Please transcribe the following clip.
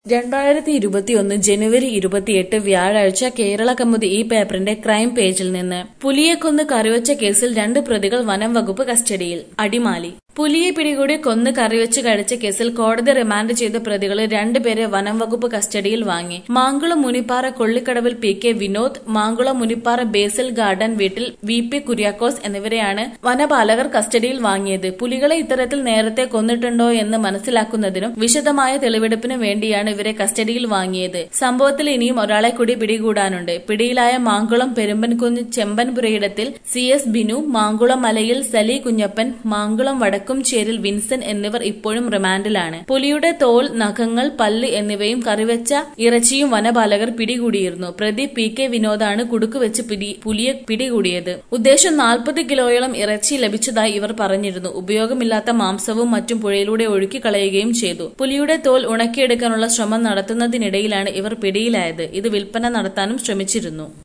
രണ്ടായിരത്തി ഇരുപത്തിയൊന്ന് ജനുവരി ഇരുപത്തിയെട്ട് വ്യാഴാഴ്ച കേരള കൗമുദി ഈ പേപ്പറിന്റെ ക്രൈം പേജിൽ നിന്ന് പുലിയെ കൊന്ന് കറിവച്ച കേസിൽ രണ്ട് പ്രതികൾ വനം വകുപ്പ് കസ്റ്റഡിയിൽ അടിമാലി പുലിയെ പിടികൂടി കൊന്ന് കറിവച്ച് കഴിച്ച കേസിൽ കോടതി റിമാൻഡ് ചെയ്ത പ്രതികളെ രണ്ടുപേരെ വനം വകുപ്പ് കസ്റ്റഡിയിൽ വാങ്ങി മാങ്കുളം മുനിപ്പാറ കൊള്ളിക്കടവിൽ P K Vinod Mankulam Munipara Basil Garden വീട്ടിൽ വി പി കുര്യാക്കോസ് എന്നിവരെയാണ് വനപാലകർ കസ്റ്റഡിയിൽ വാങ്ങിയത് പുലികളെ ഇത്തരത്തിൽ നേരത്തെ കൊന്നിട്ടുണ്ടോ എന്ന് മനസ്സിലാക്കുന്നതിനും വിശദമായ തെളിവെടുപ്പിനും വേണ്ടിയാണ് ഇവരെ കസ്റ്റഡിയിൽ വാങ്ങിയത് സംഭവത്തിൽ ഇനിയും ഒരാളെ കൂടി പിടികൂടാനുണ്ട് പിടിയിലായ മാങ്കുളം പെരുമ്പൻകുന്ന് ചെമ്പൻപുരയിടത്തിൽ C S Binu Mankulam Malayil Sali Kunjappan Mankulam Vadakkumcheril Vincent എന്നിവർ ഇപ്പോഴും റിമാൻഡിലാണ് പുലിയുടെ തോൽ നഖങ്ങൾ പല്ല് എന്നിവയും കറിവെച്ച ഇറച്ചിയും വനപാലകർ പിടികൂടിയിരുന്നു പ്രതി പി കെ വിനോദാണ് കുടുക്കുവെച്ച് പിടി പുലിയെ പിടികൂടിയത് ഉദ്ദേശം നാൽപ്പത് കിലോയോളം ഇറച്ചി ലഭിച്ചതായി ഇവർ പറഞ്ഞിരുന്നു ഉപയോഗമില്ലാത്ത മാംസവും മറ്റും പുഴയിലൂടെ ഒഴുക്കിക്കളയുകയും ചെയ്തു പുലിയുടെ തോൽ ഉണക്കിയെടുക്കാനുള്ള ശ്രമം നടത്തുന്നതിനിടയിലാണ് ഇവർ പിടിയിലായത് ഇത് വിൽപ്പന നടത്താനും ശ്രമിച്ചിരുന്നു